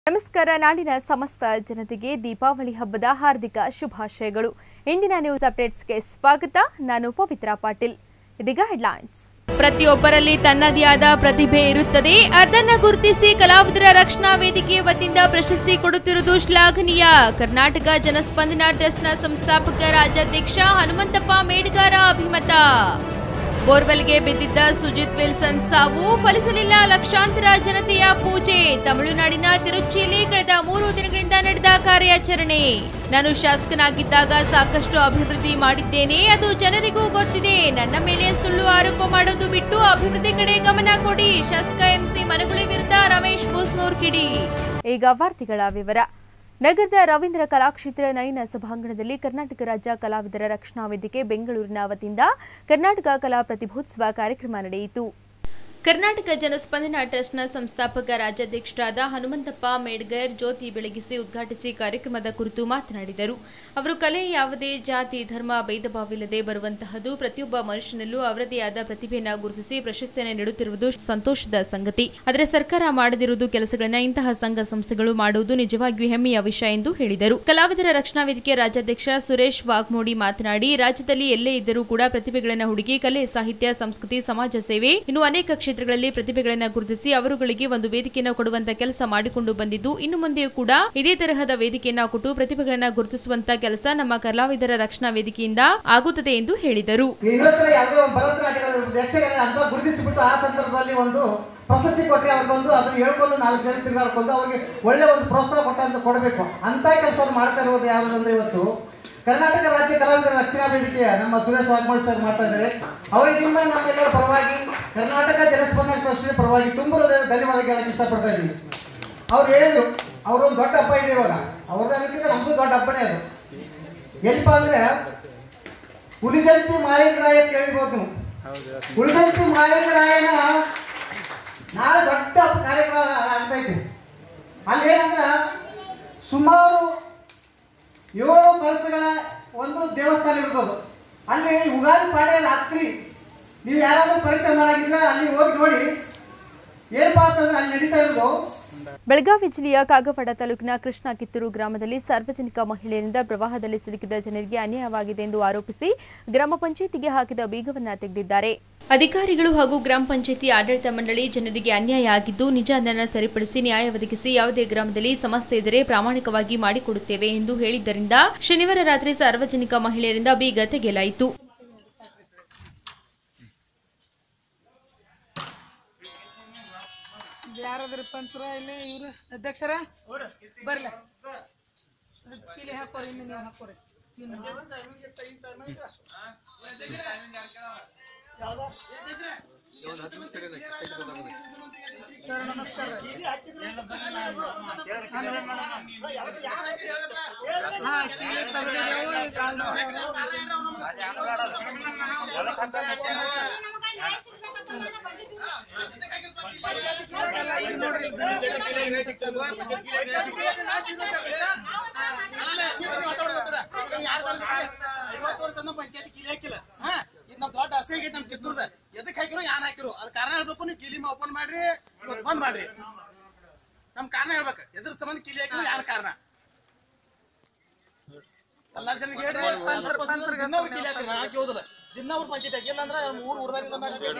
ನಮಸ್ಕಾರ ನಾಡಿನ ಸಮಸ್ತ ಜನತೆಗೆ ದೀಪಾವಳಿ ಹಬ್ಬದ ಹಾರ್ದಿಕ ಶುಭಾಶಯಗಳು ಇಂದಿನ ನ್ಯೂಸ್ ಅಪ್ಡೇಟ್ಸ್ಗೆ ಸ್ವಾಗತ ನಾನು ಪವಿತ್ರ ಪಾಟೀಲ್ ಇದೀಗ ಹೆಡ್ಲೈನ್ಸ್ ಪ್ರತಿಯೊಬ್ಬರಲ್ಲಿ ತನ್ನದೇ ಆದ ಪ್ರತಿಭೆ ಇರುತ್ತದೆ ಅದನ್ನ ಗುರುತಿಸಿ ಕಲಾವಿದರ ರಕ್ಷಣಾ ವೇದಿಕೆ ವತಿಯಿಂದ ಪ್ರಶಸ್ತಿ ಕೊಡುತ್ತಿರುವುದು ಶ್ಲಾಘನೀಯ ಕರ್ನಾಟಕ ಜನಸ್ಪಂದನ ಟ್ರಸ್ಟ್ನ ಸಂಸ್ಥಾಪಕ ರಾಜ್ಯಾಧ್ಯಕ್ಷ ಹನುಮಂತಪ್ಪ ಮೇಡ್ಗಾರ ಅಭಿಮತ ಬೋರ್ವೆಲ್ಗೆ ಬಿದ್ದಿದ್ದ ಸುಜಿತ್ ವಿಲ್ಸನ್ ಸಾವು ಫಲಿಸಲಿಲ್ಲ ಲಕ್ಷಾಂತರ ಜನತೆಯ ಪೂಜೆ ತಮಿಳುನಾಡಿನ ತಿರುಚಿಯಲ್ಲಿ ಕಳೆದ ಮೂರು ದಿನಗಳಿಂದ ನಡೆದ ಕಾರ್ಯಾಚರಣೆ ನಾನು ಶಾಸಕನಾಗಿದ್ದಾಗ ಸಾಕಷ್ಟು ಅಭಿವೃದ್ಧಿ ಮಾಡಿದ್ದೇನೆ ಅದು ಜನರಿಗೂ ಗೊತ್ತಿದೆ ನನ್ನ ಮೇಲೆ ಸುಳ್ಳು ಆರೋಪ ಮಾಡೋದು ಬಿಟ್ಟು ಅಭಿವೃದ್ಧಿ ಕಡೆ ಗಮನ ಕೊಡಿ ಶಾಸಕ ಎಂಸಿ ಮನಗುಳಿ ವಿರುದ್ಧ ರಮೇಶ್ ಬೂಸ್ನೂರ್ ಕಿಡಿ ಈಗ ವಾರ್ತೆಗಳ ವಿವರ ನಗರದ ರವೀಂದ್ರ ಕಲಾಕ್ಷೇತ್ರ ನಯನ ಸಭಾಂಗಣದಲ್ಲಿ ಕರ್ನಾಟಕ ರಾಜ್ಯ ಕಲಾವಿದರ ರಕ್ಷಣಾ ವೇದಿಕೆ ಬೆಂಗಳೂರಿನ ವತಿಯಿಂದ ಕರ್ನಾಟಕ ಕಲಾ ಪ್ರತಿಭೋತ್ಸವ ಕಾರ್ಯಕ್ರಮ ನಡೆಯಿತು ಕರ್ನಾಟಕ ಜನಸ್ಪಂದನ ಟ್ರಸ್ಟ್ನ ಸಂಸ್ಥಾಪಕ ರಾಜ್ಯಾಧ್ಯಕ್ಷರಾದ ಹನುಮಂತಪ್ಪ ಮೇಡ್ಗರ್ ಜ್ಯೋತಿ ಬೆಳಗಿಸಿ ಉದ್ಘಾಟಿಸಿ ಕಾರ್ಯಕ್ರಮದ ಕುರಿತು ಮಾತನಾಡಿದರು ಅವರು ಕಲೆ ಯಾವುದೇ ಜಾತಿ ಧರ್ಮ ಭೇದ ಭಾವವಿಲ್ಲದೆ ಬರುವಂತಹದ್ದು ಪ್ರತಿಯೊಬ್ಬ ಮನುಷ್ಯನಲ್ಲೂ ಅವರದೇ ಆದ ಪ್ರತಿಭೆಯನ್ನು ಗುರುತಿಸಿ ಪ್ರಶಸ್ತಿಯನ್ನು ನೀಡುತ್ತಿರುವುದು ಸಂತೋಷದ ಸಂಗತಿ ಆದರೆ ಸರ್ಕಾರ ಮಾಡದಿರುವುದು ಕೆಲಸಗಳನ್ನ ಇಂತಹ ಸಂಘ ಸಂಸ್ಥೆಗಳು ಮಾಡುವುದು ನಿಜವಾಗಿಯೂ ಹೆಮ್ಮೆಯ ವಿಷಯ ಎಂದು ಹೇಳಿದರು ಕಲಾವಿದರ ರಕ್ಷಣಾ ವೇದಿಕೆ ರಾಜ್ಯಾಧ್ಯಕ್ಷ ಸುರೇಶ್ ವಾಗ್ಮೋಡಿ ಮಾತನಾಡಿ ರಾಜ್ಯದಲ್ಲಿ ಎಲ್ಲೇ ಇದ್ದರೂ ಕೂಡ ಪ್ರತಿಭೆಗಳನ್ನು ಹುಡುಕಿ ಕಲೆ ಸಾಹಿತ್ಯ ಸಂಸ್ಕೃತಿ ಸಮಾಜ ಸೇವೆ ಇನ್ನು ಅನೇಕ ಕ್ಷೇತ್ರಗಳಲ್ಲಿ ಪ್ರತಿಭೆಗಳನ್ನು ಗುರುತಿಸಿ ಅವರುಗಳಿಗೆ ಒಂದು ವೇದಿಕೆಯನ್ನು ಕೊಡುವಂತ ಕೆಲಸ ಮಾಡಿಕೊಂಡು ಬಂದಿದ್ದು ಇನ್ನು ಮುಂದೆಯೂ ಕೂಡ ಇದೇ ತರಹದ ವೇದಿಕೆಯನ್ನ ಕೊಟ್ಟು ಪ್ರತಿಭೆಗಳನ್ನು ಗುರುತಿಸುವಂತ ಕೆಲಸ ನಮ್ಮ ಕಲಾವಿದರ ರಕ್ಷಣಾ ವೇದಿಕೆಯಿಂದ ಆಗುತ್ತದೆ ಎಂದು ಹೇಳಿದರು ಇನ್ನೊಂದು ಯಾವುದೋ ಒಂದು ಭರತನಾಟ್ಯದ ಯಕ್ಷಗಾನ ಅಂತ ಗುರುತಿಸಿಬಿಟ್ಟು ಆ ಸಂದರ್ಭದಲ್ಲಿ ಒಂದು ಪ್ರಶಸ್ತಿ ಕೊಟ್ಟರೆ ಅವ್ರು ಬಂದು ಅದನ್ನ ಹೇಳ್ಕೊಂಡು ನಾಲ್ಕು ಜನ ತಿರುಗಾಡ್ಕೊಂಡು ಅವ್ರಿಗೆ ಒಳ್ಳೆ ಒಂದು ಪ್ರೋತ್ಸಾಹ ಕೊಟ್ಟಂತ ಕೊಡಬೇಕು ಅಂತ ಕೆಲಸವನ್ನು ಮಾಡ್ತಾ ಇರೋದು ಯಾವುದಂದ್ರೆ ಇವತ್ತು ಕರ್ನಾಟಕ ರಾಜ್ಯ ಕಲಾವಿದರ ರಕ್ಷಣಾ ವೇದಿಕೆಯ ನಮ್ಮ ಸುರೇಶ್ ವಾಗ್ಮೋಳ್ ಸರ್ ಮಾಡ್ತಾ ಇದ್ದಾರೆ ಅವರಿಗೆ ನಿಮ್ಮ ನಮ್ಮೆಲ್ಲರ ಪರವಾಗಿ ಕರ್ನಾಟಕ ಜನಸ್ಪಂದನ ಟ್ರಸ್ಟ್ ಪರವಾಗಿ ತುಂಬ ಹೃದಯದ ಧನ್ಯವಾದ ಹೇಳಕ್ಕೆ ಇಷ್ಟಪಡ್ತಾ ಇದ್ದೀನಿ ಅವ್ರು ಹೇಳಿದ್ರು ಅವ್ರೊಂದು ದೊಡ್ಡ ಹಬ್ಬ ಇದೆ ಇವಾಗ ಅವ್ರದಕ್ಕಿಂತ ನಮ್ದು ದೊಡ್ಡ ಹಬ್ಬನೇ ಅದು ಏನಪ್ಪಾ ಅಂದ್ರೆ ಉಳಿದಂತೆ ಮಾಯಕರಾಯ ಕೇಳಿರ್ಬೋದು ನೀವು ಉಳಿದಂತೆ ಮಾಯಕರಾಯನ ನಾಳೆ ದೊಡ್ಡ ಕಾರ್ಯಕ್ರಮ ಆಗ್ತೈತಿ ಅಲ್ಲಿ ಏನಂದ್ರ ಸುಮಾರು ಏಳು ಕಳಸಗಳ ಒಂದು ದೇವಸ್ಥಾನ ಇರ್ತದೆ ಅಲ್ಲಿ ಯುಗಾದಿ ಪಾಡ್ಯ ರಾತ್ರಿ ನೀವು ಯಾರಾದ್ರೂ ಪರೀಕ್ಷೆ ಮಾಡಾಗಿದ್ರೆ ಅಲ್ಲಿ ಹೋಗಿ ನೋಡಿ ಏನಪ್ಪಾ ಅಂತಂದ್ರೆ ಅಲ್ಲಿ ನಡೀತಾ ಇರೋದು ಬೆಳಗಾವಿ ಜಿಲ್ಲೆಯ ಕಾಗವಾಡ ತಾಲೂಕಿನ ಕೃಷ್ಣ ಕಿತ್ತೂರು ಗ್ರಾಮದಲ್ಲಿ ಸಾರ್ವಜನಿಕ ಮಹಿಳೆಯರಿಂದ ಪ್ರವಾಹದಲ್ಲಿ ಸಿಲುಕಿದ ಜನರಿಗೆ ಅನ್ಯಾಯವಾಗಿದೆ ಎಂದು ಆರೋಪಿಸಿ ಗ್ರಾಮ ಪಂಚಾಯಿತಿಗೆ ಹಾಕಿದ ಬೀಗವನ್ನ ತೆಗೆದಿದ್ದಾರೆ ಅಧಿಕಾರಿಗಳು ಹಾಗೂ ಗ್ರಾಮ ಪಂಚಾಯಿತಿ ಆಡಳಿತ ಮಂಡಳಿ ಜನರಿಗೆ ಅನ್ಯಾಯ ಆಗಿದ್ದು ನಿಜ ಅದನ್ನು ಸರಿಪಡಿಸಿ ನ್ಯಾಯ ಒದಗಿಸಿ ಯಾವುದೇ ಗ್ರಾಮದಲ್ಲಿ ಸಮಸ್ಯೆ ಇದ್ದರೆ ಪ್ರಾಮಾಣಿಕವಾಗಿ ಮಾಡಿಕೊಡುತ್ತೇವೆ ಎಂದು ಹೇಳಿದ್ದರಿಂದ ಶನಿವಾರ ರಾತ್ರಿ ಸಾರ್ವಜನಿಕ ಮಹಿಳೆಯರಿಂದ ಬೀಗ ತೆಗೆಯಲಾಯಿತು ಯಾರಾದ್ರಿ ಪಂಚರ ಇಲ್ಲಿ ಇವ್ರು ಅಧ್ಯಕ್ಷರ ಬರ್ಲ ಇಲ್ಲಿ ಹಾಕೋರಿ ಇನ್ನು ನೀವು ಹಾಕೋರಿ ಇನ್ನು. ಸರ್ ನಮಸ್ಕಾರ ಹಾ ಕೀಲಿ ತೆಗ್ದಿದ್ದೇವು, ಈ ಕಾಲ್ ನೋಡ್ರಿ ಐವತ್ತು ವರ್ಷ ನಮ್ಮ ಪಂಚಾಯತ್ ಕೀಲಿ ಹಾಕಿಲ್ಲ ಹಾ ಇದು ನಮ್ ದೊಡ್ಡ ಹಸಿ ಆಗೈತೆ ನಮ್ ಕಿತ್ತೂರ್ದ ಎದಕ್ ಹಾಕಿರೋ ಯಾನ್ ಹಾಕಿರೋ ಅದ್ ಕಾರಣ ಹೇಳ್ಬೇಕು ನೀವು ಕೀಲಿ ಓಪನ್ ಮಾಡ್ರಿ ಇವತ್ತು ಬಂದ್ ಮಾಡ್ರಿ ನಮ್ ಕಾರಣ ಹೇಳ್ಬೇಕು ಎದ್ರ ಸಂಬಂಧ ಕೀಲಿ ಹಾಕಿರೋ ಯಾನ್ ಕಾರಣ ಎಲ್ಲಾ ಜನಕ್ಕೆ ಹೇಳ್ರಿ ದಿನ ಅವ್ರು ಕೀಲಿ ಹಾಕಿರಿ ಹಾಕಿ ಹೋದ್ರ ದಿನ ಅವ್ರ ಪಂಚಾಯತ್ ಹಾಕಿಲ್ಲ ಅಂದ್ರೆ ಊರ್ ಊರ್ದಾರಿ ಬಂದಾಗ ಎದ್ರ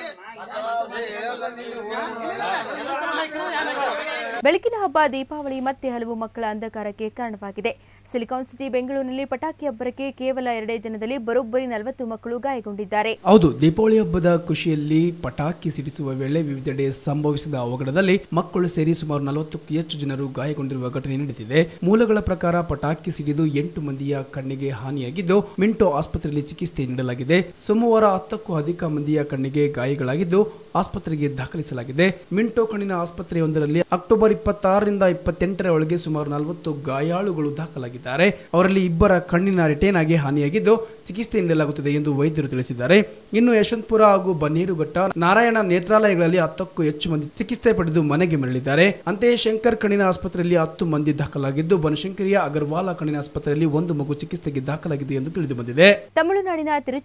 ಸಂಬಂಧ ಹಾಕಿರೋ ಯಾನ್ ಹಾಕಿರೋ ಬೆಳಕಿನ ಹಬ್ಬ ದೀಪಾವಳಿ ಮತ್ತೆ ಹಲವು ಮಕ್ಕಳ ಅಂಧಕಾರಕ್ಕೆ ಕಾರಣವಾಗಿದೆ ಸಿಲಿಕಾನ್ ಸಿಟಿ ಬೆಂಗಳೂರಿನಲ್ಲಿ ಪಟಾಕಿ ಹಬ್ಬರಕ್ಕೆ ಕೇವಲ ಎರಡೇ ದಿನದಲ್ಲಿ ಬರೋಬ್ಬರಿ ನಲವತ್ತು ಮಕ್ಕಳು ಗಾಯಗೊಂಡಿದ್ದಾರೆ ಹೌದು ದೀಪಾವಳಿ ಹಬ್ಬದ ಖುಷಿಯಲ್ಲಿ ಪಟಾಕಿ ಸಿಡಿಸುವ ವೇಳೆ ವಿವಿಧೆಡೆ ಸಂಭವಿಸಿದ ಅವಘಡದಲ್ಲಿ ಮಕ್ಕಳು ಸೇರಿ ಸುಮಾರು ನಲವತ್ತಕ್ಕೂ ಹೆಚ್ಚು ಜನರು ಗಾಯಗೊಂಡಿರುವ ಘಟನೆ ನಡೆದಿದೆ ಮೂಲಗಳ ಪ್ರಕಾರ ಪಟಾಕಿ ಸಿಡಿದು ಎಂಟು ಮಂದಿಯ ಕಣ್ಣಿಗೆ ಹಾನಿಯಾಗಿದ್ದು ಮಿಂಟೋ ಆಸ್ಪತ್ರೆಯಲ್ಲಿ ಚಿಕಿತ್ಸೆ ನೀಡಲಾಗಿದೆ ಸೋಮವಾರ ಹತ್ತಕ್ಕೂ ಅಧಿಕ ಮಂದಿಯ ಕಣ್ಣಿಗೆ ಗಾಯಗಳಾಗಿದ್ದು ಆಸ್ಪತ್ರೆಗೆ ದಾಖಲಿಸಲಾಗಿದೆ ಮಿಂಟೋ ಕಣ್ಣಿನ ಆಸ್ಪತ್ರೆಯೊಂದರಲ್ಲಿ ಅಕ್ಟೋಬರ್ ಇಪ್ಪತ್ತಾರರಿಂದ ಇಪ್ಪತ್ತೆಂಟರ ಒಳಗೆ ಸುಮಾರು ನಲವತ್ತು ಗಾಯಾಳುಗಳು ದಾಖಲಾಗಿದ್ದಾರೆ ಅವರಲ್ಲಿ ಇಬ್ಬರ ಕಣ್ಣಿನ ರಿಟೇನ್ ಆಗಿ ಹಾನಿಯಾಗಿದ್ದು ಚಿಕಿತ್ಸೆ ನೀಡಲಾಗುತ್ತದೆ ಎಂದು ವೈದ್ಯರು ತಿಳಿಸಿದ್ದಾರೆ ಇನ್ನು ಯಶವಂತಪುರ ಹಾಗೂ ಬನ್ನೇರುಘಟ್ಟ ನಾರಾಯಣ ನೇತ್ರಾಲಯಗಳಲ್ಲಿ ಹತ್ತಕ್ಕೂ ಹೆಚ್ಚು ಮಂದಿ ಚಿಕಿತ್ಸೆ ಪಡೆದು ಮನೆಗೆ ಮರಳಿದ್ದಾರೆ ಅಂತೆಯೇ ಶಂಕರ್ ಕಣ್ಣಿನ ಆಸ್ಪತ್ರೆಯಲ್ಲಿ ಹತ್ತು ಮಂದಿ ದಾಖಲಾಗಿದ್ದು ಬನಶಂಕರಿಯ ಅಗರ್ವಾಲ ಕಣ್ಣಿನ ಆಸ್ಪತ್ರೆಯಲ್ಲಿ ಒಂದು ಮಗು ಚಿಕಿತ್ಸೆಗೆ ದಾಖಲಾಗಿದೆ ಎಂದು ತಿಳಿದು ಬಂದಿದೆ ತಮಿಳುನಾಡಿನ ತಿರುಚಿಯಲ್ಲಿ ಕಳೆದ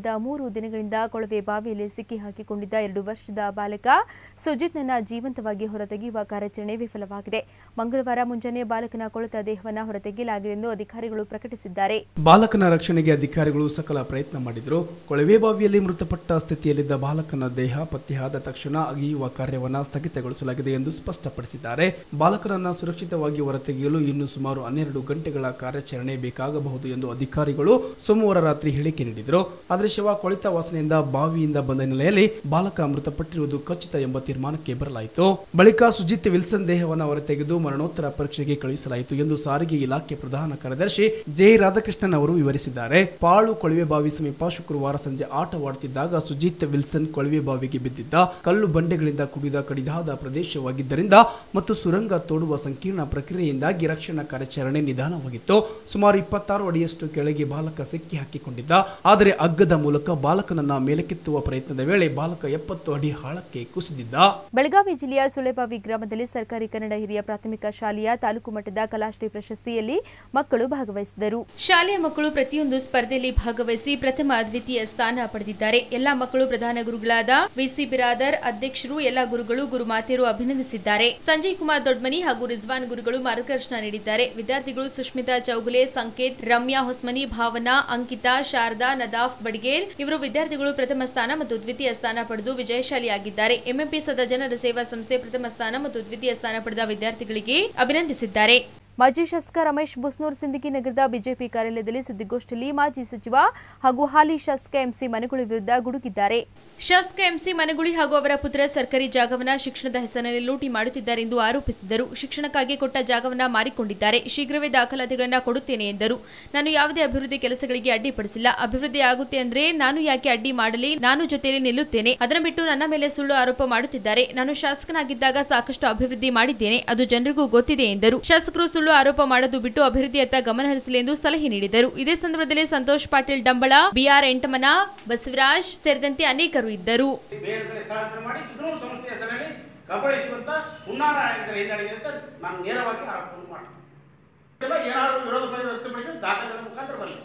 ಕಳೆದ ಮೂರು ದಿನಗಳಿಂದ ಕೊಳವೆ ಬಾವಿಯಲ್ಲಿ ಸಿಕ್ಕಿ ಹಾಕಿಕೊಂಡಿದ್ದ ಎರಡು ವರ್ಷದ ಬಾಲಕ ಸುಜಿತ್ನನ್ನ ಜೀವಂತವಾಗಿ ಹೊರತೆಗೆಯುವ ಕಾರ್ಯಾಚರಣೆ ವಿಫಲವಾಗಿದೆ ಮಂಗಳವಾರ ಮುಂಜಾನೆ ಬಾಲಕನ ಕೊಳೆತ ದೇಹವನ್ನು ಹೊರತೆಗೆಯಲಾಗಿದೆ ಎಂದು ಅಧಿಕಾರಿಗಳು ಪ್ರಕಟಿಸಿದ್ದಾರೆ ಬಾಲಕನ ರಕ್ಷಣೆಗೆ ಅಧಿಕಾರಿಗಳು ಸಕಲ ಪ್ರಯತ್ನ ಮಾಡಿದ್ರು ಕೊಳವೆ ಬಾವಿಯಲ್ಲಿ ಮೃತಪಟ್ಟ ಸ್ಥಿತಿಯಲ್ಲಿದ್ದ ಬಾಲಕನ ದೇಹ ಪತ್ತೆಯಾದ ತಕ್ಷಣ ಅಗೆಯುವ ಕಾರ್ಯವನ್ನು ಸ್ಥಗಿತಗೊಳಿಸಲಾಗಿದೆ ಎಂದು ಸ್ಪಷ್ಟಪಡಿಸಿದ್ದಾರೆ ಬಾಲಕನನ್ನ ಸುರಕ್ಷಿತವಾಗಿ ಹೊರತೆಗೆಯಲು ಇನ್ನು ಸುಮಾರು ಹನ್ನೆರಡು ಗಂಟೆಗಳ ಕಾರ್ಯಾಚರಣೆ ಬೇಕಾಗಬಹುದು ಎಂದು ಅಧಿಕಾರಿಗಳು ಸೋಮವಾರ ರಾತ್ರಿ ಹೇಳಿಕೆ ನೀಡಿದರು ಆದರೆ ಶವ ಕೊಳಿತ ವಾಸನೆಯಿಂದ ಬಾವಿಯಿಂದ ಬಂದ ಹಿನ್ನೆಲೆಯಲ್ಲಿ ಬಾಲಕ ಮೃತಪಟ್ಟಿರುವುದು ಖಚಿತ ಎಂಬ ತೀರ್ಮಾನಕ್ಕೆ ಬರಲಾಯಿತು ಬಳಿಕ ಸುಜಿತ್ ವಿಲ್ಸನ್ ದೇಹವನ್ನು ಹೊರತೆಗೆದು ಮರಣೋತ್ತರ ಪರೀಕ್ಷೆಗೆ ಕಳುಹಿಸಲಾಯಿತು ಎಂದು ಸಾರಿಗೆ ಇಲಾಖೆ ಪ್ರಧಾನ ಕಾರ್ಯದರ್ಶಿ ಜೆ ರಾಧಾಕೃಷ್ಣನ್ ಅವರು ವಿವರಿಸಿದ್ದಾರೆ ಪಾಳು ಕೊಳವೆ ಬಾವಿ ಸಮೀಪ ಶುಕ್ರವಾರ ಸಂಜೆ ಆಟವಾಡುತ್ತಿದ್ದಾಗ ಸುಜಿತ್ ವಿಲ್ಸನ್ ಕೊಳವೆ ಬಾವಿಗೆ ಬಿದ್ದಿದ್ದ ಕಲ್ಲು ಬಂಡೆಗಳಿಂದ ಕೂಡಿದ ಕಡಿದಾದ ಪ್ರದೇಶವಾಗಿದ್ದರಿಂದ ಮತ್ತು ಸುರಂಗ ತೋಡುವ ಸಂಕೀರ್ಣ ಪ್ರಕ್ರಿಯೆಯಿಂದಾಗಿ ರಕ್ಷಣಾ ಕಾರ್ಯಾಚರಣೆ ನಿಧಾನವಾಗಿತ್ತು ಸುಮಾರು ಇಪ್ಪತ್ತಾರು ಅಡಿಯಷ್ಟು ಕೆಳಗೆ ಬಾಲಕ ಸಿಕ್ಕಿ ಹಾಕಿಕೊಂಡಿದ್ದ ಆದರೆ ಅಗ್ಗದ ಮೂಲಕ ಬಾಲಕನನ್ನ ಮೇಲಕ್ಕೆತ್ತುವ ಪ್ರಯತ್ನದ ವೇಳೆ ಬಾಲಕ ಎಪ್ಪತ್ತು ಅಡಿ ಆಳಕ್ಕೆ ಕುಸಿದಿದ್ದ ಬೆಳಗಾವಿ ಜಿಲ್ಲೆಯ ಸುಳೆಬಾವಿ ಗ್ರಾಮದಲ್ಲಿ ಸರ್ಕಾರಿ ಕನ್ನಡ ಹಿರಿಯ ಪ್ರಾಥಮಿಕ ಶಾಲೆಯ ತಾಲೂಕು ಮಟ್ಟದ ಕಲಾಶ್ರೀ ಪ್ರಶಸ್ತಿಯಲ್ಲಿ ಮಕ್ಕಳು ಭಾಗವಹಿಸಿದರು ಶಾಲೆಯ ಮಕ್ಕಳು ಪ್ರತಿಯೊಂದು ಸ್ಪರ್ಧೆಯಲ್ಲಿ ಭಾಗವಹಿಸಿ ಪ್ರಥಮ ದ್ವಿತೀಯ ಸ್ಥಾನ ಪಡೆದಿದ್ದಾರೆ ಎಲ್ಲಾ ಮಕ್ಕಳು ಪ್ರಧಾನ ಗುರುಗಳಾದ ವಿಸಿ ಬಿರಾದರ್ ಅಧ್ಯಕ್ಷರು ಎಲ್ಲಾ ಗುರುಗಳು ಗುರುಮಾತೆಯರು ಅಭಿನಂದಿಸಿದ್ದಾರೆ ಸಂಜಯ್ ಕುಮಾರ್ ದೊಡ್ಮನಿ ಹಾಗೂ ರಿಜ್ವಾನ್ ಗುರುಗಳು ಮಾರ್ಗದರ್ಶನ ನೀಡಿದ್ದಾರೆ ವಿದ್ಯಾರ್ಥಿಗಳು ಸುಷ್ಮಿತಾ ಚೌಗುಲೆ ಸಂಕೇತ್ ರಮ್ಯಾ ಹೊಸ್ಮನಿ ಭಾವನಾ ಅಂಕಿತಾ ಶಾರದಾ ನದಾಫ್ ಬಡಿಗೇರ್ ಇವರು ವಿದ್ಯಾರ್ಥಿಗಳು ಪ್ರಥಮ ಸ್ಥಾನ ಮತ್ತು ದ್ವಿತೀಯ ಸ್ಥಾನ ಪಡೆದು ವಿಜಯಶಾಲಿಯಾಗಿದ್ದಾರೆ ಎಂಎಂಪಿ ಸದಾ ಜನರ ಸೇವಾ ಸಂಸ್ಥೆ ಪ್ರಥಮ ಸ್ಥಾನ ಮತ್ತು ದ್ವಿತೀಯ ಸ್ಥಾನ ಪಡೆದ ವಿದ್ಯಾರ್ಥಿಗಳಿಗೆ ಅಭಿನಂದಿಸಿದ್ದಾರೆ ಮಾಜಿ ಶಾಸಕ ರಮೇಶ್ ಬುಸ್ನೂರ್ ಸಿಂದಗಿ ನಗರದ ಬಿಜೆಪಿ ಕಾರ್ಯಾಲಯದಲ್ಲಿ ಸುದ್ದಿಗೋಷ್ಠಿಯಲ್ಲಿ ಮಾಜಿ ಸಚಿವ ಹಾಗೂ ಹಾಲಿ ಶಾಸಕ ಎಂಸಿ ಮನಗುಳಿ ವಿರುದ್ಧ ಗುಡುಗಿದ್ದಾರೆ ಶಾಸಕ ಎಂಸಿ ಮನಗುಳಿ ಹಾಗೂ ಅವರ ಪುತ್ರ ಸರ್ಕಾರಿ ಜಾಗವನ್ನ ಶಿಕ್ಷಣದ ಹೆಸರಿನಲ್ಲಿ ಲೂಟಿ ಮಾಡುತ್ತಿದ್ದಾರೆ ಎಂದು ಆರೋಪಿಸಿದರು ಶಿಕ್ಷಣಕ್ಕಾಗಿ ಕೊಟ್ಟ ಜಾಗವನ್ನ ಮಾರಿಕೊಂಡಿದ್ದಾರೆ ಶೀಘ್ರವೇ ದಾಖಲಾತಿಗಳನ್ನ ಕೊಡುತ್ತೇನೆ ಎಂದರು ನಾನು ಯಾವುದೇ ಅಭಿವೃದ್ಧಿ ಕೆಲಸಗಳಿಗೆ ಅಡ್ಡಿಪಡಿಸಿಲ್ಲ ಅಭಿವೃದ್ಧಿ ಆಗುತ್ತೆ ಅಂದ್ರೆ ನಾನು ಯಾಕೆ ಅಡ್ಡಿ ಮಾಡಲಿ ನಾನು ಜೊತೆಯಲ್ಲಿ ನಿಲ್ಲುತ್ತೇನೆ ಅದನ್ನು ಬಿಟ್ಟು ನನ್ನ ಮೇಲೆ ಸುಳ್ಳು ಆರೋಪ ಮಾಡುತ್ತಿದ್ದಾರೆ ನಾನು ಶಾಸಕನಾಗಿದ್ದಾಗ ಸಾಕಷ್ಟು ಅಭಿವೃದ್ಧಿ ಮಾಡಿದ್ದೇನೆ ಅದು ಜನರಿಗೂ ಗೊತ್ತಿದೆ ಎಂದರು ಶಾಸಕರು ಸುಳ್ಳು ಆರೋಪ ಮಾಡೋದು ಬಿಟ್ಟು ಅಭಿವೃದ್ಧಿಯತ್ತ ಗಮನ ಹರಿಸಲಿ ಎಂದು ಸಲಹೆ ನೀಡಿದರು ಇದೇ ಸಂದರ್ಭದಲ್ಲಿ ಸಂತೋಷ್ ಪಾಟೀಲ್ ಡಂಬಳ ಬಿಆರ್ ಎಂಟಮನ ಬಸವರಾಜ್ ಸೇರಿದಂತೆ ಅನೇಕರು ಇದ್ದರು ಬೇರೆ ಕಡೆ ಸ್ಥಳಾಂತರ ಮಾಡಿ ಇದೂ ಸಂಸ್ಥೆ ಹೆಸರಲ್ಲಿ ಕಬಳಿಸುವಂತ ಹುನ್ನಾರ ಆಗಿದ್ದಾರೆ ಹಿಂದಾಡಿದೆ ಅಂತ ನಾನು ನೇರವಾಗಿ ಆರೋಪವನ್ನು ಮಾಡ್ತೀನಿ ಇದೆಲ್ಲ ಏನಾದರೂ ವಿರೋಧ ಪರ ವ್ಯಕ್ತಪಡಿಸಿ ದಾಖಲೆಗಳ ಮುಖಾಂತರ ಬರಲಿ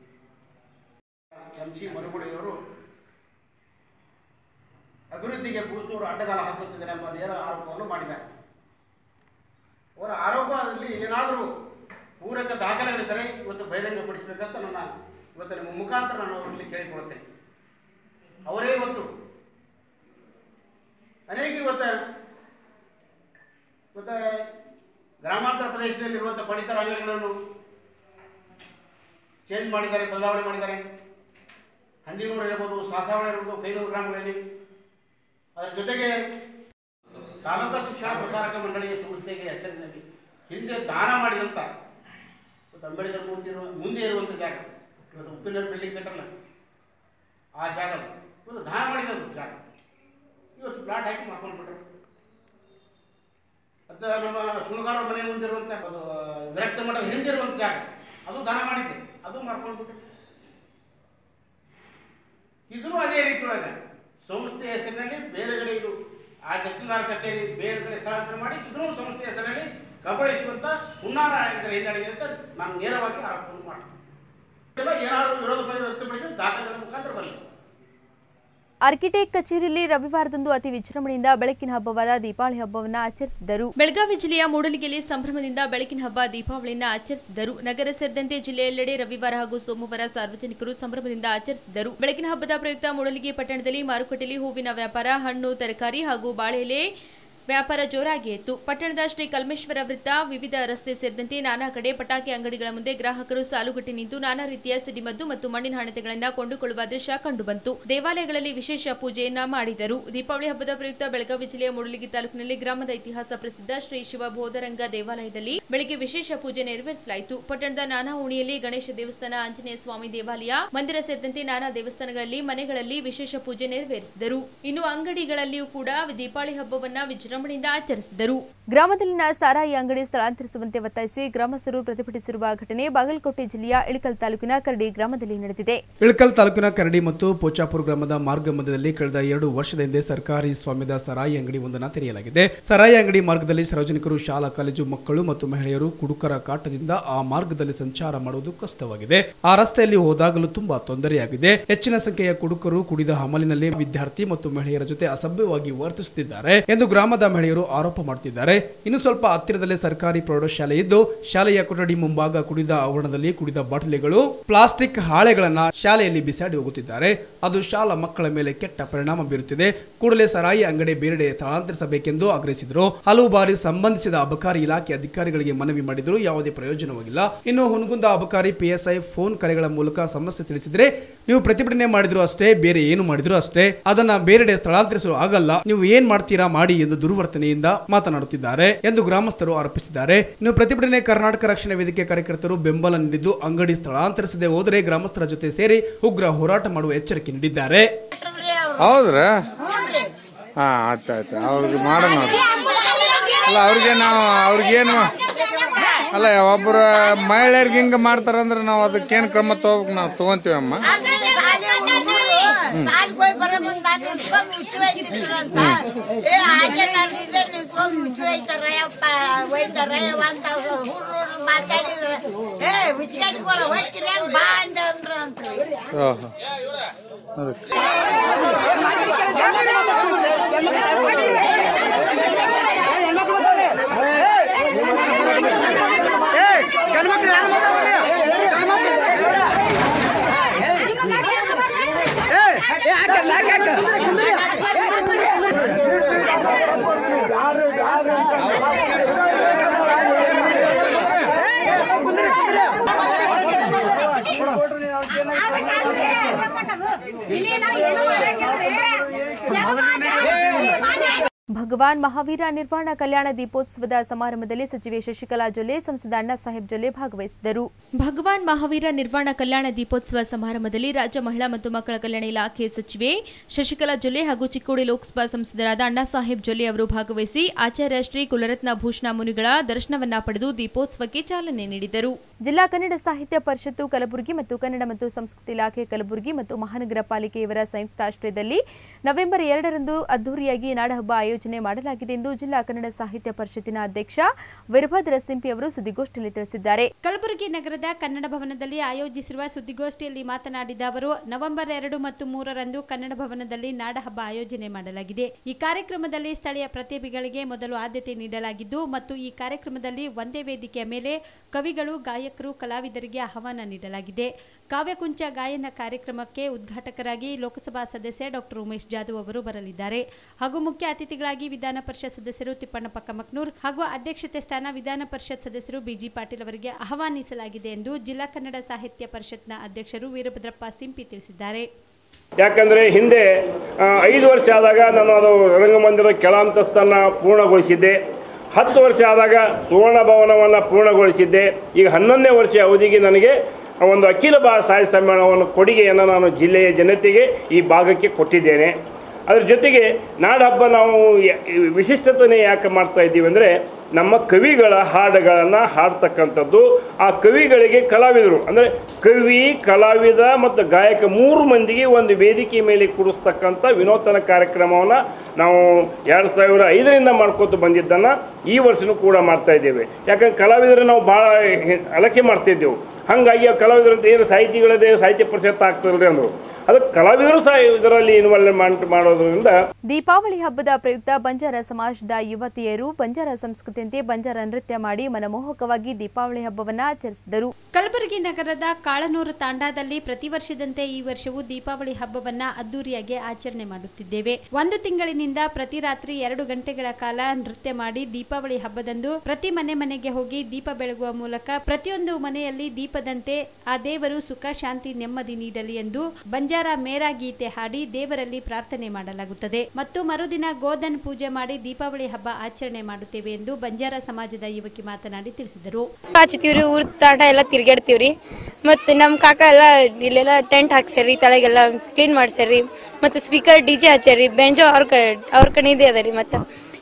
ಎಂ ಸಿ ಮರುಗುಡಿಯವರು ಅಭಿವೃದ್ಧಿಗೆ ಬೂಸ್ನೂರು ಅಡ್ಡಗಾಲ ಹಾಕುತ್ತಿದ್ದಾರೆ ಎಂಬ ನೇರ ಆರೋಪವನ್ನು ಮಾಡಿದ್ದಾರೆ ಅವರ ಆರೋಪದಲ್ಲಿ ಏನಾದರೂ ಪೂರಕ ದಾಖಲೆಗಳಿದ್ದರೆ ಇವತ್ತು ಬಹಿರಂಗಪಡಿಸಬೇಕಂತ ನನ್ನ ಇವತ್ತು ನಿಮ್ಮ ಮುಖಾಂತರ ನಾನು ಅವರಲ್ಲಿ ಕೇಳಿಕೊಳ್ಳುತ್ತೇನೆ ಅವರೇ ಇವತ್ತು ಅನೇಕ ಇವತ್ತು ಇವತ್ತು ಗ್ರಾಮಾಂತರ ಪ್ರದೇಶದಲ್ಲಿರುವಂಥ ಪಡಿತರ ಅಂಗಡಿಗಳನ್ನು ಚೇಂಜ್ ಮಾಡಿದ್ದಾರೆ ಬದಲಾವಣೆ ಮಾಡಿದ್ದಾರೆ ಹಂದಿನೂರು ಇರ್ಬೋದು ಸಾಸಾವಳ ಇರ್ಬೋದು ಕೈನೂರು ಗ್ರಾಮಗಳಲ್ಲಿ ಅದರ ಜೊತೆಗೆ ತಾಲೂಕಾ ಶಿಕ್ಷಣ ಪ್ರಸಾರಕ ಮಂಡಳಿಯ ಸಂಸ್ಥೆಗೆ ಹೆಸರಿನಲ್ಲಿ ಹಿಂದೆ ದಾನ ಮಾಡಿದಂಥ ಇವತ್ತು ಅಂಬೇಡ್ಕರ್ ಮೂರ್ತಿ ಇರುವ ಮುಂದೆ ಇರುವಂಥ ಜಾಗ ಇವತ್ತು ಉಪ್ಪಿನ ಬಿಲ್ಡಿಂಗ್ ಕಟ್ಟಲ್ಲ ಆ ಜಾಗ ಇವತ್ತು ದಾನ ಮಾಡಿದಂಥ ಜಾಗ ಇವತ್ತು ಪ್ಲಾಟ್ ಹಾಕಿ ಮಾಡ್ಕೊಂಡ್ಬಿಟ್ರು ಅದು ನಮ್ಮ ಸುಣಗಾರ ಮನೆ ಮುಂದಿರುವಂಥ ಅದು ವಿರಕ್ತ ಮಠದ ಹಿಂದಿರುವಂಥ ಜಾಗ ಅದು ದಾನ ಮಾಡಿದ್ದೆ ಅದು ಮಾಡ್ಕೊಂಡ್ಬಿಟ್ರು ಇದೂ ಅದೇ ರೀತಿ ಒಳಗೆ ಸಂಸ್ಥೆ ಹೆಸರಿನಲ್ಲಿ ಬೇರೆ ಕಡೆ ಇದು ಆ ತಹಸೀಲ್ದಾರ್ ಕಚೇರಿ ಬೇರೆ ಕಡೆ ಸ್ಥಳಾಂತರ ಮಾಡಿ ಇದೂ ಸಂಸ್ಥೆ ಹೆಸರಿನಲ್ಲಿ ಕಬಳಿಸುವಂತ ಹುನ್ನಾರ ಆಗಿದ್ದಾರೆ ಹಿಂದಾಡಿದೆ ಅಂತ ನಾನು ನೇರವಾಗಿ ಆರೋಪವನ್ನು ಮಾಡ್ತೀನಿ ಇದೆಲ್ಲ ಏನಾದರೂ ವಿರೋಧ ಪರ ವ್ಯಕ್ತಪಡಿಸಿ ದಾಖಲೆಗಳ ಮುಖಾಂತರ ಬರಲಿ ಆರ್ಕಿಟೆಕ್ಟ್ ಕಚೇರಿಯಲ್ಲಿ ರವಿವಾರದಂದು ಅತಿ ವಿಜೃಂಭಣೆಯಿಂದ ಬೆಳಕಿನ ಹಬ್ಬವಾದ ದೀಪಾವಳಿ ಹಬ್ಬವನ್ನು ಆಚರಿಸಿದರು ಬೆಳಗಾವಿ ಜಿಲ್ಲೆಯ ಮೂಡಲಿಗೆಯಲ್ಲಿ ಸಂಭ್ರಮದಿಂದ ಬೆಳಕಿನ ಹಬ್ಬ ದೀಪಾವಳಿಯನ್ನು ಆಚರಿಸಿದರು ನಗರ ಸೇರಿದಂತೆ ಜಿಲ್ಲೆಯೆಲ್ಲೆಡೆ ರವಿವಾರ ಹಾಗೂ ಸೋಮವಾರ ಸಾರ್ವಜನಿಕರು ಸಂಭ್ರಮದಿಂದ ಆಚರಿಸಿದರು ಬೆಳಕಿನ ಹಬ್ಬದ ಪ್ರಯುಕ್ತ ಮೂಡಲಿಗೆ ಪಟ್ಟಣದಲ್ಲಿ ಮಾರುಕಟ್ಟೆಯಲ್ಲಿ ಹೂವಿನ ವ್ಯಾಪಾರ ಹಣ್ಣು ತರಕಾರಿ ಹಾಗೂ ಬಾಳೆಎಲೆ ವ್ಯಾಪಾರ ಜೋರಾಗಿ ಇತ್ತು ಪಟ್ಟಣದ ಶ್ರೀ ಕಲ್ಮೇಶ್ವರ ವೃತ್ತ ವಿವಿಧ ರಸ್ತೆ ಸೇರಿದಂತೆ ನಾನಾ ಕಡೆ ಪಟಾಕಿ ಅಂಗಡಿಗಳ ಮುಂದೆ ಗ್ರಾಹಕರು ಸಾಲುಗಟ್ಟಿ ನಿಂತು ನಾನಾ ರೀತಿಯ ಸಿಡಿಮದ್ದು ಮತ್ತು ಮಣ್ಣಿನ ಹಣತೆಗಳನ್ನ ಕೊಂಡುಕೊಳ್ಳುವ ದೃಶ್ಯ ಕಂಡುಬಂತು ದೇವಾಲಯಗಳಲ್ಲಿ ವಿಶೇಷ ಪೂಜೆಯನ್ನ ಮಾಡಿದರು ದೀಪಾವಳಿ ಹಬ್ಬದ ಪ್ರಯುಕ್ತ ಬೆಳಗಾವಿ ಜಿಲ್ಲೆಯ ಮೂಡಲಗಿ ತಾಲೂಕಿನಲ್ಲಿ ಗ್ರಾಮದ ಇತಿಹಾಸ ಪ್ರಸಿದ್ಧ ಶ್ರೀ ಶಿವ ಬೋಧರಂಗ ದೇವಾಲಯದಲ್ಲಿ ಬೆಳಿಗ್ಗೆ ವಿಶೇಷ ಪೂಜೆ ನೆರವೇರಿಸಲಾಯಿತು ಪಟ್ಟಣದ ನಾನಾ ಓಣಿಯಲ್ಲಿ ಗಣೇಶ ದೇವಸ್ಥಾನ ಆಂಜನೇಯ ಸ್ವಾಮಿ ದೇವಾಲಯ ಮಂದಿರ ಸೇರಿದಂತೆ ನಾನಾ ದೇವಸ್ಥಾನಗಳಲ್ಲಿ ಮನೆಗಳಲ್ಲಿ ವಿಶೇಷ ಪೂಜೆ ನೆರವೇರಿಸಿದರು ಇನ್ನು ಅಂಗಡಿಗಳಲ್ಲಿಯೂ ಕೂಡ ದೀಪಾವಳಿ ಹಬ್ಬವನ್ನ ವಿಜೃಂಭಣೆ ವಿಜೃಂಭಣೆಯಿಂದ ಆಚರಿಸಿದರು ಗ್ರಾಮದಲ್ಲಿನ ಸಾರಾಯಿ ಅಂಗಡಿ ಸ್ಥಳಾಂತರಿಸುವಂತೆ ಒತ್ತಾಯಿಸಿ ಗ್ರಾಮಸ್ಥರು ಪ್ರತಿಭಟಿಸಿರುವ ಘಟನೆ ಬಾಗಲಕೋಟೆ ಜಿಲ್ಲೆಯ ಇಳಕಲ್ ತಾಲೂಕಿನ ಕರಡಿ ಗ್ರಾಮದಲ್ಲಿ ನಡೆದಿದೆ ಇಳಕಲ್ ತಾಲೂಕಿನ ಕರಡಿ ಮತ್ತು ಪೋಚಾಪುರ ಗ್ರಾಮದ ಮಾರ್ಗ ಮಧ್ಯದಲ್ಲಿ ಕಳೆದ ಎರಡು ವರ್ಷದ ಹಿಂದೆ ಸರ್ಕಾರಿ ಸ್ವಾಮ್ಯದ ಸರಾಯಿ ಅಂಗಡಿ ಒಂದನ್ನು ತೆರೆಯಲಾಗಿದೆ ಸರಾಯಿ ಅಂಗಡಿ ಮಾರ್ಗದಲ್ಲಿ ಸಾರ್ವಜನಿಕರು ಶಾಲಾ ಕಾಲೇಜು ಮಕ್ಕಳು ಮತ್ತು ಮಹಿಳೆಯರು ಕುಡುಕರ ಕಾಟದಿಂದ ಆ ಮಾರ್ಗದಲ್ಲಿ ಸಂಚಾರ ಮಾಡುವುದು ಕಷ್ಟವಾಗಿದೆ ಆ ರಸ್ತೆಯಲ್ಲಿ ಹೋದಾಗಲೂ ತುಂಬಾ ತೊಂದರೆಯಾಗಿದೆ ಹೆಚ್ಚಿನ ಸಂಖ್ಯೆಯ ಕುಡುಕರು ಕುಡಿದ ಹಮಲಿನಲ್ಲಿ ವಿದ್ಯಾರ್ಥಿ ಮತ್ತು ಮಹಿಳೆಯರ ಜೊತೆ ಅಸಭ್ಯವಾಗಿ ವರ್ತಿಸುತ್ತಿದ್ದಾರೆ ಎಂದು ಗ್ರಾಮದ ಮಹಿಳೆಯರು ಆರೋಪ ಮಾಡುತ್ತಿದ್ದಾರೆ ಇನ್ನು ಸ್ವಲ್ಪ ಹತ್ತಿರದಲ್ಲೇ ಸರ್ಕಾರಿ ಪ್ರೌಢಶಾಲೆ ಇದ್ದು ಶಾಲೆಯ ಕೊಠಡಿ ಮುಂಭಾಗ ಕುಡಿದ ಆವರಣದಲ್ಲಿ ಕುಡಿದ ಬಾಟಲಿಗಳು ಪ್ಲಾಸ್ಟಿಕ್ ಹಾಳೆಗಳನ್ನ ಶಾಲೆಯಲ್ಲಿ ಬಿಸಾಡಿ ಹೋಗುತ್ತಿದ್ದಾರೆ ಅದು ಶಾಲಾ ಮಕ್ಕಳ ಮೇಲೆ ಕೆಟ್ಟ ಪರಿಣಾಮ ಬೀರುತ್ತಿದೆ ಕೂಡಲೇ ಸರಾಯಿ ಅಂಗಡಿ ಬೇರೆಡೆ ಸ್ಥಳಾಂತರಿಸಬೇಕೆಂದು ಆಗ್ರಹಿಸಿದರು ಹಲವು ಬಾರಿ ಸಂಬಂಧಿಸಿದ ಅಬಕಾರಿ ಇಲಾಖೆ ಅಧಿಕಾರಿಗಳಿಗೆ ಮನವಿ ಮಾಡಿದರೂ ಯಾವುದೇ ಪ್ರಯೋಜನವಾಗಿಲ್ಲ ಇನ್ನು ಹುನಗುಂದ ಅಬಕಾರಿ ಪಿಎಸ್ಐ ಫೋನ್ ಕರೆಗಳ ಮೂಲಕ ಸಮಸ್ಯೆ ತಿಳಿಸಿದ್ರೆ ನೀವು ಪ್ರತಿಭಟನೆ ಮಾಡಿದ್ರು ಅಷ್ಟೇ ಬೇರೆ ಏನು ಮಾಡಿದ್ರು ಅಷ್ಟೇ ಅದನ್ನ ಬೇರೆಡೆ ಸ್ಥಳಾಂತರಿಸಲು ಆಗಲ್ಲ ನೀವು ಏನ್ ಮಾಡ್ತೀರಾ ಮಾಡಿ ಎಂದು ದುರ್ವರ್ತನೆಯಿಂದ ಮಾತನಾಡುತ್ತಿದ್ದಾರೆ ಎಂದು ಗ್ರಾಮಸ್ಥರು ಆರೋಪಿಸಿದ್ದಾರೆ ಇನ್ನು ಪ್ರತಿಭಟನೆ ಕರ್ನಾಟಕ ರಕ್ಷಣಾ ವೇದಿಕೆ ಕಾರ್ಯಕರ್ತರು ಬೆಂಬಲ ನೀಡಿದ್ದು ಅಂಗಡಿ ಸ್ಥಳಾಂತರಿಸದೆ ಹೋದರೆ ಗ್ರಾಮಸ್ಥರ ಜೊತೆ ಸೇರಿ ಉಗ್ರ ಹೋರಾಟ ಮಾಡುವ ಎಚ್ಚರಿಕೆ ನೀಡಿದ್ದಾರೆ ಹೌದ್ರಾ ಹಾ ಆಯ್ತು ಆಯ್ತು ಅವ್ರಿಗೆ ಮಾಡೋಣ ಅವ್ರಿಗೆ. ಅಲ್ಲ ಅವ್ರಿಗೆ ನಾವು ಅವ್ರಿಗೇನು ಅಲ್ಲ ಒಬ್ಬರು ಮಹಿಳೆಯರಿಗೆ ಹಿಂಗೆ ಮಾಡ್ತಾರಂದ್ರೆ ನಾವು ಅದಕ್ಕೇನು ಕ್ರಮ ತಗೋಬೇಕು ನಾವು ತಗೊಂತೀವಿ ಅಮ್ಮ ಬಾ ಅಂದ್ರ ಅಂತ ಓಹೋ ಅದಕ್ಕೆ ಭಗವಾನ್ ಮಹಾವೀರ ನಿರ್ವಾಣ ಕಲ್ಯಾಣ ದೀಪೋತ್ಸವದ ಸಮಾರಂಭದಲ್ಲಿ ಸಚಿವೆ ಶಶಿಕಲಾ ಜೊಲ್ಲೆ ಸಂಸದ ಅಣ್ಣಾ ಸಾಹೇಬ್ ಜೊಲ್ಲೆ ಭಾಗವಹಿಸಿದ್ದರು ಭಗವಾನ್ ಮಹಾವೀರ ನಿರ್ವಾಣ ಕಲ್ಯಾಣ ದೀಪೋತ್ಸವ ಸಮಾರಂಭದಲ್ಲಿ ರಾಜ್ಯ ಮಹಿಳಾ ಮತ್ತು ಮಕ್ಕಳ ಕಲ್ಯಾಣ ಇಲಾಖೆ ಸಚಿವೆ ಶಶಿಕಲಾ ಜೊಲ್ಲೆ ಹಾಗೂ ಚಿಕ್ಕೋಡಿ ಲೋಕಸಭಾ ಸಂಸದರಾದ ಅಣ್ಣಾ ಸಾಹೇಬ್ ಜೊಲ್ಲೆ ಅವರು ಭಾಗವಹಿಸಿ ಆಚಾರ್ಯ ಶ್ರೀ ಕುಲರತ್ನ ಭೂಷಣ ಮುನಿಗಳ ದರ್ಶನವನ್ನ ಪಡೆದು ದೀಪೋತ್ಸವಕ್ಕೆ ಚಾಲನೆ ನೀಡಿದರು ಜಿಲ್ಲಾ ಕನ್ನಡ ಸಾಹಿತ್ಯ ಪರಿಷತ್ತು ಕಲಬುರಗಿ ಮತ್ತು ಕನ್ನಡ ಮತ್ತು ಸಂಸ್ಕೃತಿ ಇಲಾಖೆ ಕಲಬುರಗಿ ಮತ್ತು ಮಹಾನಗರ ಪಾಲಿಕೆಯವರ ಸಂಯುಕ್ತಾಶ್ರಯದಲ್ಲಿ ನವೆಂಬರ್ ಎರಡರಂದು ಅದ್ದೂರಿಯಾಗಿ ನಾಡಹಬ್ಬ ಆಯೋಜನೆ ಮಾಡಲಾಗಿದೆ ಎಂದು ಜಿಲ್ಲಾ ಕನ್ನಡ ಸಾಹಿತ್ಯ ಪರಿಷತ್ತಿನ ಅಧ್ಯಕ್ಷ ವೀರಭದ್ರ ಸಿಂಪಿ ಅವರು ಸುದ್ದಿಗೋಷ್ಠಿಯಲ್ಲಿ ತಿಳಿಸಿದ್ದಾರೆ ಕಲಬುರಗಿ ನಗರದ ಕನ್ನಡ ಭವನದಲ್ಲಿ ಆಯೋಜಿಸಿರುವ ಸುದ್ದಿಗೋಷ್ಠಿಯಲ್ಲಿ ಮಾತನಾಡಿದ ಅವರು ನವೆಂಬರ್ ಎರಡು ಮತ್ತು ಮೂರರಂದು ಕನ್ನಡ ಭವನದಲ್ಲಿ ನಾಡಹಬ್ಬ ಆಯೋಜನೆ ಮಾಡಲಾಗಿದೆ ಈ ಕಾರ್ಯಕ್ರಮದಲ್ಲಿ ಸ್ಥಳೀಯ ಪ್ರತಿಭೆಗಳಿಗೆ ಮೊದಲು ಆದ್ಯತೆ ನೀಡಲಾಗಿದ್ದು ಮತ್ತು ಈ ಕಾರ್ಯಕ್ರಮದಲ್ಲಿ ಒಂದೇ ವೇದಿಕೆಯ ಮೇಲೆ ಕವಿಗಳು ಗಾಯಕರು ಕಲಾವಿದರಿಗೆ ಆಹ್ವಾನ ನೀಡಲಾಗಿದೆ ಕಾವ್ಯಕುಂಚ ಗಾಯನ ಕಾರ್ಯಕ್ರಮಕ್ಕೆ ಉದ್ಘಾಟಕರಾಗಿ ಲೋಕಸಭಾ ಸದಸ್ಯ ಡಾಕ್ಟರ್ ಉಮೇಶ್ ಜಾಧವ್ ಅವರು ಬರಲಿದ್ದಾರೆ ಹಾಗೂ ಮುಖ್ಯ ಅತಿಥಿಗಳಾಗಿ ವಿಧಾನ ಪರಿಷತ್ ಸದಸ್ಯರು ತಿಪ್ಪಣ್ಣಪ್ಪ ಕಮಕ್ನೂರ್ ಹಾಗೂ ಅಧ್ಯಕ್ಷತೆ ಸ್ಥಾನ ವಿಧಾನ ಪರಿಷತ್ ಸದಸ್ಯರು ಬಿಜಿ ಪಾಟೀಲ್ ಅವರಿಗೆ ಆಹ್ವಾನಿಸಲಾಗಿದೆ ಎಂದು ಜಿಲ್ಲಾ ಕನ್ನಡ ಸಾಹಿತ್ಯ ಪರಿಷತ್ನ ಅಧ್ಯಕ್ಷರು ವೀರಭದ್ರಪ್ಪ ಸಿಂಪಿ ತಿಳಿಸಿದ್ದಾರೆ ಯಾಕಂದರೆ ಹಿಂದೆ ಆ, ಐದು ವರ್ಷ ಆದಾಗ ನಾನು ಅದು ರಂಗಮಂದಿರದ ಕೆಳ ಅಂತಸ್ತನ್ನು ಪೂರ್ಣಗೊಳಿಸಿದ್ದೆ ಹತ್ತು ವರ್ಷ ಆದಾಗ ಸುವರ್ಣ ಭವನವನ್ನು ಪೂರ್ಣಗೊಳಿಸಿದ್ದೆ ಈಗ ಹನ್ನೊಂದನೇ ವರ್ಷ ಅವಧಿಗೆ ನನಗೆ ಒಂದು ಅಖಿಲ ಭಾರತ ಸಾಹಿತ್ಯ ಸಮ್ಮೇಳನವನ್ನು ಕೊಡುಗೆಯನ್ನು ನಾನು ಜಿಲ್ಲೆಯ ಜನತೆಗೆ ಈ ಭಾಗಕ್ಕೆ ಕೊಟ್ಟಿದ್ದೇನೆ ಅದ್ರ ಜೊತೆಗೆ ನಾಡಹಬ್ಬ ನಾವು ಯ- ವಿಶಿಷ್ಟತೆನೇ ಯಾಕೆ ಮಾಡ್ತಾ ಇದ್ದೀವಿ ಅಂದರೆ ನಮ್ಮ ಕವಿಗಳ ಹಾಡುಗಳನ್ನು ಹಾಡ್ತಕ್ಕಂಥದ್ದು ಆ ಕವಿಗಳಿಗೆ ಕಲಾವಿದರು ಅಂದರೆ ಕವಿ ಕಲಾವಿದ ಮತ್ತು ಗಾಯಕ ಮೂರು ಮಂದಿಗೆ ಒಂದು ವೇದಿಕೆ ಮೇಲೆ ಕೂಡಿಸ್ತಕ್ಕಂಥ ವಿನೂತನ ಕಾರ್ಯಕ್ರಮವನ್ನು ನಾವು ಎರಡು ಸಾವಿರ ಐದರಿಂದ ಮಾಡ್ಕೊತ ಬಂದಿದ್ದನ್ನು ಈ ವರ್ಷನೂ ಕೂಡ ಮಾಡ್ತಾ ಇದ್ದೇವೆ ಯಾಕಂದ್ರೆ ಕಲಾವಿದರು ನಾವು ಭಾಳ ಹೆ- ಅಲಕ್ಷ್ಯ ಮಾಡ್ತಿದ್ದೆವು ಹಾಗಾಗಿ ಆ ಕಲಾವಿದರಂತ ಏನು ಸಾಹಿತಿಗಳದೇ ಸಾಹಿತ್ಯ ಪರಿಷತ್ ಆಗ್ತದಲ್ರಿ ಅಂದರು ಅದಕ್ಕೆ ಕಲಾವಿದರು ಸಹ ಇದರಲ್ಲಿ ಇನ್ವಾಲ್ವ್ಮೆಂಟ್ ಮಾಡೋದ್ರಿಂದ ದೀಪಾವಳಿ ಹಬ್ಬದ ಪ್ರಯುಕ್ತ ಬಂಜಾರ ಸಮಾಜದ ಯುವತಿಯರು ಬಂಜಾರ ಸಂಸ್ಕೃತಿಯಂತೆ ಬಂಜಾರ ನೃತ್ಯ ಮಾಡಿ ಮನಮೋಹಕವಾಗಿ ದೀಪಾವಳಿ ಹಬ್ಬವನ್ನ ಆಚರಿಸಿದರು ಕಲಬುರಗಿ ನಗರದ ಕಾಳನೂರು ತಾಂಡಾದಲ್ಲಿ ಪ್ರತಿ ವರ್ಷದಂತೆ ಈ ವರ್ಷವೂ ದೀಪಾವಳಿ ಹಬ್ಬವನ್ನ ಅದ್ದೂರಿಯಾಗಿ ಆಚರಣೆ ಮಾಡುತ್ತಿದ್ದೇವೆ ಒಂದು ತಿಂಗಳಿನಿಂದ ಪ್ರತಿ ರಾತ್ರಿ ಎರಡು ಗಂಟೆಗಳ ಕಾಲ ನೃತ್ಯ ಮಾಡಿ ದೀಪಾವಳಿ ಹಬ್ಬದಂದು ಪ್ರತಿ ಮನೆ ಮನೆಗೆ ಹೋಗಿ ದೀಪ ಬೆಳಗುವ ಮೂಲಕ ಪ್ರತಿಯೊಂದು ಮನೆಯಲ್ಲಿ ದೀಪದಂತೆ ಆ ದೇವರು ಸುಖ ಶಾಂತಿ ನೆಮ್ಮದಿ ನೀಡಲಿ ಎಂದು ಬಂಜಾರ ಮೇರಾ ಗೀತೆ ಹಾಡಿ ದೇವರಲ್ಲಿ ಪ್ರಾರ್ಥನೆ ಮಾಡಲಾಗುತ್ತದೆ ಮತ್ತು ಮರುದಿನ ಗೋಧನ್ ಪೂಜೆ ಮಾಡಿ ದೀಪಾವಳಿ ಹಬ್ಬ ಆಚರಣೆ ಮಾಡುತ್ತೇವೆ ಎಂದು ಬಂಜಾರ ಸಮಾಜದ ಯುವಕಿ ಮಾತನಾಡಿ ತಿಳಿಸಿದರು ಹಚ್ತೀವ್ರಿ ಊರ್ ತಾಟ ಎಲ್ಲ ತಿರ್ಗಾಡ್ತೀವ್ರಿ ಮತ್ತು ನಮ್ಮ ಕಾಕ ಎಲ್ಲ ಇಲ್ಲೆಲ್ಲ ಟೆಂಟ್ ಹಾಕ್ಸ್ಯಾರಿ ತಳಗೆಲ್ಲ ಕ್ಲೀನ್ ಮಾಡ್ಸ್ಯಾರಿ ಮತ್ತು ಸ್ಪೀಕರ್ ಡಿ ಜೆ ಹಚ್ಚಾರಿ ಬೆಂಜೋ ಅವ್ರ ಕ ಅವ್ರ ಕಣಿದೆ ಅದ ರೀ ಮತ್ತು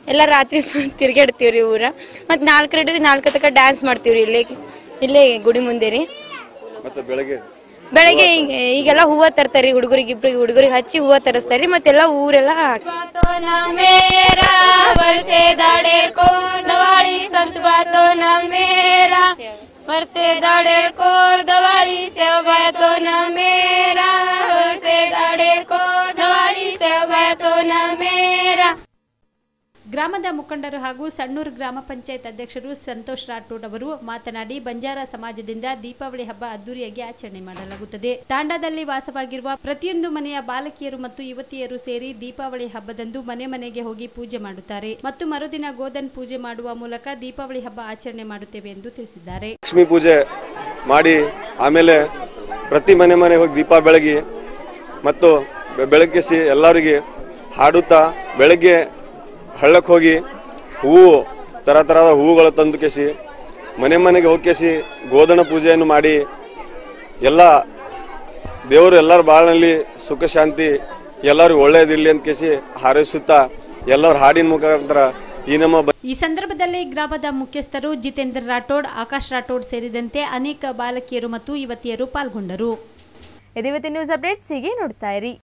ಎಲ್ಲ ರಾತ್ರಿ ತಿರ್ಗಾಡ್ತೀವ್ರಿ ಊರ ಮತ್ತು ನಾಲ್ಕರ ಹಿಡಿದು ನಾಲ್ಕು ತನಕ ಡ್ಯಾನ್ಸ್ ಮಾಡ್ತೀವ್ರಿ ಇಲ್ಲೇ ಇಲ್ಲೇ ಗುಡಿ ಮುಂದೆ ರೀ ಮತ್ತೆ ಬೆಳಗ್ಗೆ ಬೆಳಗ್ಗೆ ಈಗ ಈಗೆಲ್ಲ ಹೂವ ತರ್ತಾರಿ ಹುಡುಗರಿಗೆ ಇಬ್ರಿಗೆ ಹುಡುಗರಿಗೆ ಹಚ್ಚಿ ಹೂವ ತರಿಸ್ತಾರಿ ಮತ್ತೆಲ್ಲ ಊರೆಲ್ಲ ಮೇರಾ ಬರ್ಸೆ ದಾಡೇರ್ ಕೋರ್ ದವಾಳಿ ಸಂತ ಬಾತೋ ನ ಮೇರಾ ಬರ್ಸೆ ದಾಡೇರ್ ಕೋರ್ ದವಾಳಿ ಸೇವ ಬಾತೋ ನ ಮೇರಾ ಬರ್ಸೆ ದಾಡೇರ್ ಕೋರ್ ದವಾಳಿ ಸೇವ ಬಾತೋ ನ ಮೇರಾ ಗ್ರಾಮದ ಮುಖಂಡರು ಹಾಗೂ ಸಣ್ಣೂರು ಗ್ರಾಮ ಪಂಚಾಯತ್ ಅಧ್ಯಕ್ಷರು ಸಂತೋಷ್ ರಾಠೋಡ್ ಅವರು ಮಾತನಾಡಿ ಬಂಜಾರ ಸಮಾಜದಿಂದ ದೀಪಾವಳಿ ಹಬ್ಬ ಅದ್ದೂರಿಯಾಗಿ ಆಚರಣೆ ಮಾಡಲಾಗುತ್ತದೆ ತಾಂಡಾದಲ್ಲಿ ವಾಸವಾಗಿರುವ ಪ್ರತಿಯೊಂದು ಮನೆಯ ಬಾಲಕಿಯರು ಮತ್ತು ಯುವತಿಯರು ಸೇರಿ ದೀಪಾವಳಿ ಹಬ್ಬದಂದು ಮನೆ ಮನೆಗೆ ಹೋಗಿ ಪೂಜೆ ಮಾಡುತ್ತಾರೆ ಮತ್ತು ಮರುದಿನ ಗೋಧನ್ ಪೂಜೆ ಮಾಡುವ ಮೂಲಕ ದೀಪಾವಳಿ ಹಬ್ಬ ಆಚರಣೆ ಮಾಡುತ್ತೇವೆ ಎಂದು ತಿಳಿಸಿದ್ದಾರೆ ಲಕ್ಷ್ಮೀ ಪೂಜೆ ಮಾಡಿ ಆಮೇಲೆ ಪ್ರತಿ ಮನೆ ಮನೆ ಹೋಗಿ ದೀಪ ಬೆಳಗಿ ಮತ್ತು ಬೆ- ಬೆಳಗಿಸಿ ಎಲ್ಲರಿಗೆ ಹಾಡುತ್ತಾ ಬೆಳಗ್ಗೆ ಹಳ್ಳಕ್ಕೆ ಹೋಗಿ ಹೂವು ಥರ ಥರದ ಹೂವುಗಳು ತಂದು ಕೆಸಿ ಮನೆ ಮನೆಗೆ ಹೋಗಿ ಕೆಸಿ ಗೋಧನ ಪೂಜೆಯನ್ನು ಮಾಡಿ ಎಲ್ಲ ದೇವರು ಎಲ್ಲರ ಬಾಳಿನಲ್ಲಿ ಸುಖ ಶಾಂತಿ ಎಲ್ಲರಿಗೂ ಒಳ್ಳೆಯದಿರಲಿ ಅಂತ ಕೇಸಿ ಹಾರೈಸುತ್ತಾ ಎಲ್ಲರ ಹಾಡಿನ ಮುಖಾಂತರ ಈ ನಮ್ಮ ಬ- ಈ ಸಂದರ್ಭದಲ್ಲಿ ಗ್ರಾಮದ ಮುಖ್ಯಸ್ಥರು ಜಿತೇಂದ್ರ ರಾಠೋಡ್ ಆಕಾಶ್ ರಾಠೋಡ್ ಸೇರಿದಂತೆ ಅನೇಕ ಬಾಲಕಿಯರು ಮತ್ತು ಯುವತಿಯರು ಪಾಲ್ಗೊಂಡರು ಇದಿವತ್ತಿನ ನ್ಯೂಸ್ ಅಪ್ಡೇಟ್ಸ್ ಹೀಗೆ ನೋಡ್ತಾ ಇರಿ